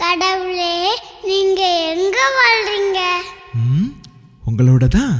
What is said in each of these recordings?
கடவுளே நீங்க எங்க வாழ்றீங்க ம் உங்களோட தான்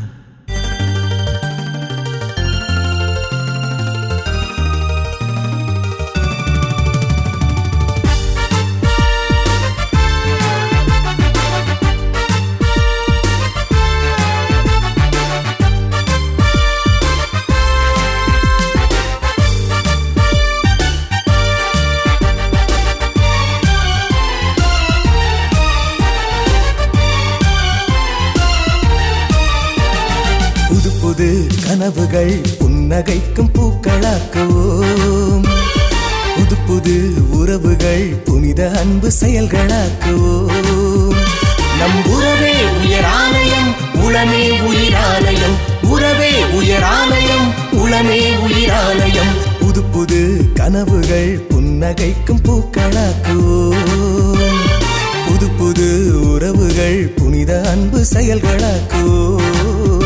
புது புது கனவுகள் புன்னகைக்கும் பூக்களாக்குவோம் புது புது உறவுகள் புனித அன்பு செயல்களாக்குவோம் நம் உறவே உயராலயம் உளமே உயிராலயம் உறவே உயராலயம் உளமே உயிராலயம் புது புது கனவுகள் புன்னகைக்கும் பூக்களாக்குவோம் புது புது உறவுகள் புனித அன்பு செயல்களாக்குவோம்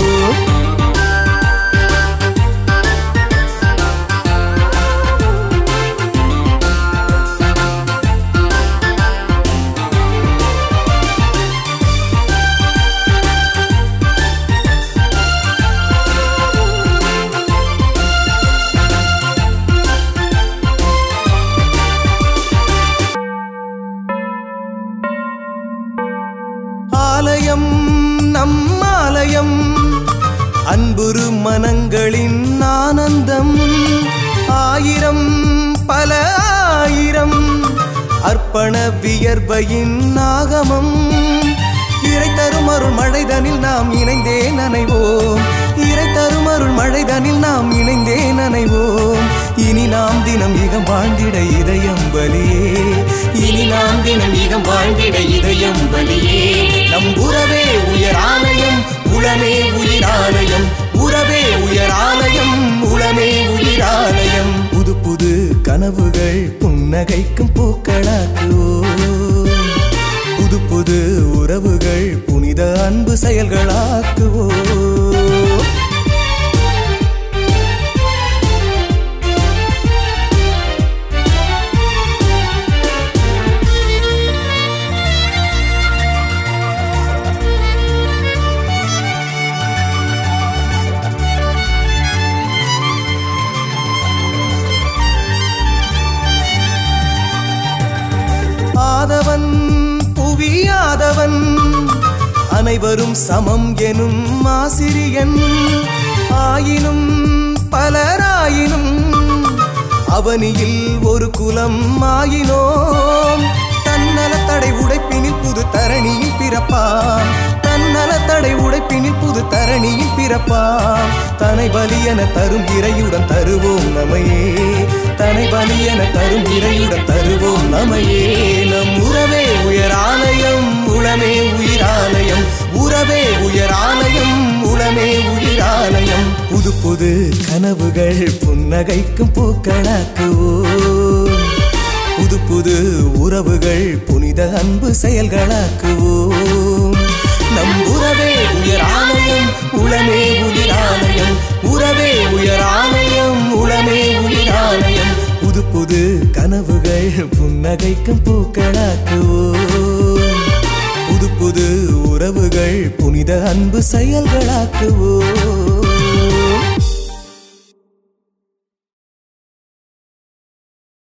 ஆலயம் நம் ஆலயம் அன்புரு மனங்களின் ஆனந்தம் ஆயிரம் பல ஆயிரம் அர்ப்பண வியர்வையின் நாகமம் இறை தரும் அருள் மழைதனில் நாம் இணைந்தே நனைவோம் இறை தரும் அருள் மழைதனில் நாம் இணைந்தே நனைவோம் இனி நாம் தினம் இகம் வாழ்ந்திட இதயம் பலியே இனி நாம் தினம் இகம் வாழ்ந்திட இதயம் பலியே நம் உறவே உயராலயம் உளமே உயிராலயம் உறவே உயராலயம் உளமே உயிராலயம் புது புது கனவுகள் புன்னகைக்கும் பூக்களாக்குவோம் புது புது உறவுகள் புனித அன்பு செயல்களாக்குவோம் ஆதவன் புவியாதவன் அனைவரும் சமம் எனும் ஆசிரியன் ஆயினும் பலராயினும் அவனியில் ஒரு குலம் ஆயினோம் தன்னலத்தடை உடைப்பினில் புது தரணியில் பிறப்பாம் தன்னலத்தடை உடைப்பினில் புது தரணியில் பிறப்பாம் தனை பலியன தரும் இறையுடன் தருவோம் நமையே தனை பலியன தரும் இறையுடன் தருவோம் நமையே நம் உறவே உயராலயம் உளமே உயிராலயம் உறவே உயராலயம் உளமே உயிராலயம் புது புது கனவுகள் புன்னகைக்கும் பூக்களாக்குவோம் புது புது உறவுகள் புனித அன்பு செயல்களாக்குவோம் நம் உறவே உயராலயம் உளமே உயிராலயம் உறவே உயராலயம் உளமே உயிராலயம் புது புது கனவுகள் புன்னகைக்கும் பூக்களாக்குவோம் புது புது உறவுகள் புனித அன்பு செயல்களாக்குவோம்